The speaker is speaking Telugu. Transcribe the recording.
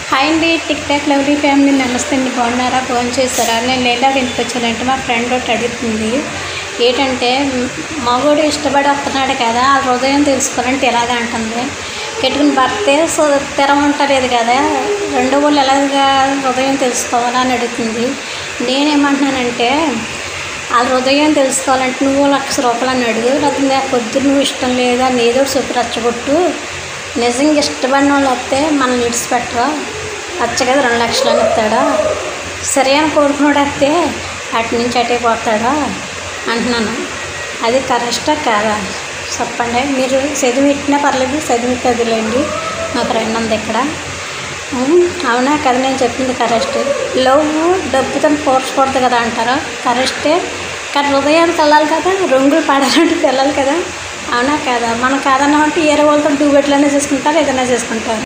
హాయ్ అండి టిక్ టాక్ లవ్లీ ఫ్యామిలీ నమస్తే అండి బాగున్నారా ఫోన్ చేస్తారా నేను లేదా ఇంటికి వచ్చానంటే మా ఫ్రెండ్ ఒకటి అడుగుతుంది ఏంటంటే మ్, మగోడు ఇష్టపడి వస్తున్నాడు కదా ఆ హృదయం తెలుసుకోవాలంటే ఎలాగ అంటుంది కెట్టుకుని భర్తే సో తెరం ఉంటలేదు కదా రెండో వాళ్ళు ఎలాగా హృదయం తెలుసుకోవాలా అని అడుగుతుంది నేనేమంటున్నానంటే ఆ హృదయం తెలుసుకోవాలంటే నువ్వు లక్ష రూపాయలు అని అడుగు లేకపోతే నాకు పొద్దున్న నువ్వు ఇష్టం లేదా అని ఏదో ఒకటి చెప్పి రచ్చగొట్టు నిజంగా ఇష్టపడిన వాళ్ళు వస్తే మనల్ని విడిచిపెట్టరా వచ్చగది రెండు లక్షలు అని ఇస్తాడా సరే అని కోరుకున్నాడు వస్తే అటు నుంచి అటే పోతాడా అంటున్నాను అది కరెక్టా కాదా చెప్పండి మీరు చదివి ఇట్టినా పర్లేదు చదివి చదిలేండి మా ఫ్రెండ్ ఉంది ఇక్కడ ఉమ్, అవునా కదా నేను చెప్పింది కరెక్టే లవ్ డబ్బుతో పోర్చకూడదు కదా అంటారు కరెక్టే కానీ హృదయానికి వెళ్ళాలి కదా రంగులు పడాలంటే వెళ్ళాలి కదా అవునా కదా మనం కాదన్నామంటే ఏరే వాళ్ళతో డూబెట్లనే చేసుకుంటారు ఏదైనా చేసుకుంటారు